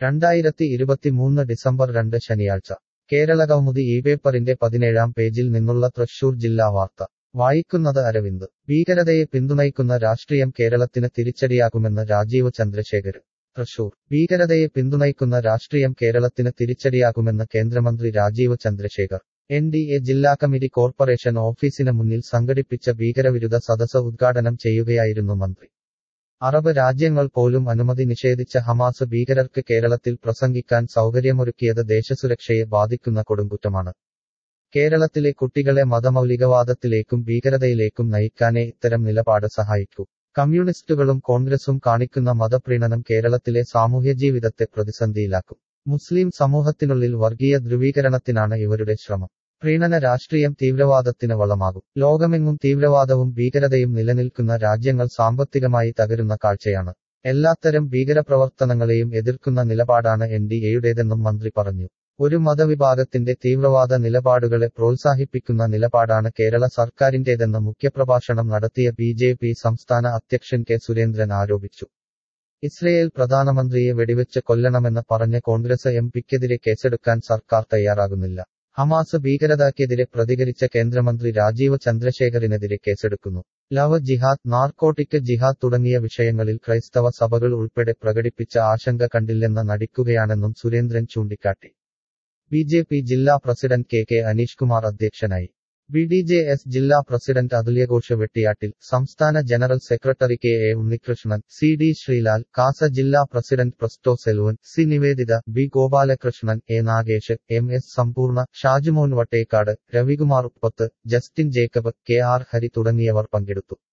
രണ്ടായിരത്തി ഇരുപത്തിമൂന്ന് ഡിസംബർ രണ്ട് ശനിയാഴ്ച കേരളകൗമുദി ഈ പേപ്പറിന്റെ പതിനേഴാം പേജിൽ നിന്നുള്ള തൃശൂർ ജില്ലാ വാർത്ത വായിക്കുന്നത് അരവിന്ദ് ഭീകരതയെ പിന്തുണയ്ക്കുന്ന രാഷ്ട്രീയം കേരളത്തിന് തിരിച്ചടിയാകുമെന്ന് രാജീവ് ചന്ദ്രശേഖരൻ തൃശൂർ ഭീകരതയെ പിന്തുണയ്ക്കുന്ന രാഷ്ട്രീയം കേരളത്തിന് തിരിച്ചടിയാകുമെന്ന് കേന്ദ്രമന്ത്രി Rajeev Chandrasekhar N D A ജില്ലാ കമ്മിറ്റി കോർപ്പറേഷൻ ഓഫീസിന് മുന്നിൽ സംഘടിപ്പിച്ച ഭീകരവിരുദ്ധ സദസ് ഉദ്ഘാടനം ചെയ്യുകയായിരുന്നു മന്ത്രി അറബ് രാജ്യങ്ങൾ പോലും അനുമതി നിഷേധിച്ച ഹമാസ് ഭീകരർക്ക് കേരളത്തിൽ പ്രസംഗിക്കാൻ സൗകര്യമൊരുക്കിയത് ദേശസുരക്ഷയെ ബാധിക്കുന്ന കൊടുങ്കുറ്റമാണ് കേരളത്തിലെ കുട്ടികളെ മതമൗലികവാദത്തിലേക്കും ഭീകരതയിലേക്കും നയിക്കാനേ ഇത്തരം നിലപാട് സഹായിക്കൂ കമ്മ്യൂണിസ്റ്റുകളും കോൺഗ്രസും കാണിക്കുന്ന മതപ്രീണനം കേരളത്തിലെ സാമൂഹ്യജീവിതത്തെ പ്രതിസന്ധിയിലാക്കും മുസ്ലിം സമൂഹത്തിനുള്ളിൽ വർഗീയ ധ്രുവീകരണത്തിനാണ് ഇവരുടെ ശ്രമം പ്രീണന രാഷ്ട്രീയം തീവ്രവാദത്തിന് വളമാകും ലോകമെങ്ങും തീവ്രവാദവും ഭീകരതയും നിലനിൽക്കുന്ന രാജ്യങ്ങൾ സാമ്പത്തികമായി തകരുന്ന കാഴ്ചയാണ് എല്ലാത്തരം ഭീകരപ്രവർത്തനങ്ങളെയും എതിർക്കുന്ന നിലപാടാണ് എൻ ഡി എയുടേതെന്നും മന്ത്രി പറഞ്ഞു ഒരു മതവിഭാഗത്തിന്റെ തീവ്രവാദ നിലപാടുകളെ പ്രോത്സാഹിപ്പിക്കുന്ന നിലപാടാണ് കേരള സർക്കാരിന്റേതെന്ന് മുഖ്യപ്രഭാഷണം നടത്തിയ ബി ജെ പി സംസ്ഥാന അധ്യക്ഷൻ കെ സുരേന്ദ്രൻ ആരോപിച്ചു ഇസ്രയേൽ പ്രധാനമന്ത്രിയെ വെടിവെച്ച് കൊല്ലണമെന്ന് പറഞ്ഞ കോൺഗ്രസ് എം പിക്കെതിരെ കേസെടുക്കാൻ സർക്കാർ തയ്യാറാകുന്നില്ല ഹമാസ് ഭീകരതയ്ക്കെതിരെ പ്രതികരിച്ച കേന്ദ്രമന്ത്രി രാജീവ് ചന്ദ്രശേഖറിനെതിരെ കേസെടുക്കുന്നു ലവ് ജിഹാദ് നാർക്കോട്ടിക് ജിഹാദ് തുടങ്ങിയ വിഷയങ്ങളിൽ ക്രൈസ്തവ സഭകൾ ഉൾപ്പെടെ പ്രകടിപ്പിച്ച ആശങ്ക കണ്ടില്ലെന്ന് നടിക്കുകയാണെന്നും സുരേന്ദ്രൻ ചൂണ്ടിക്കാട്ടി ബി ജെ പി ജില്ലാ president K K Aneesh Kumar അധ്യക്ഷനായി ബി ഡി ജെ എസ് ജില്ലാ പ്രസിഡന്റ് അതുല്യഘോഷ് വെട്ടിയാട്ടിൽ സംസ്ഥാന general secretary K A Unnikrishnan C D Sreelal Kasa ജില്ലാ president Presto Selvan C Niveditha B Gopalakrishnan A Nagesh M S Sampoorna Shajumon Vattekkad Ravikumar Uppath Justin Jacob K R Hari തുടങ്ങിയവർ പങ്കെടുത്തു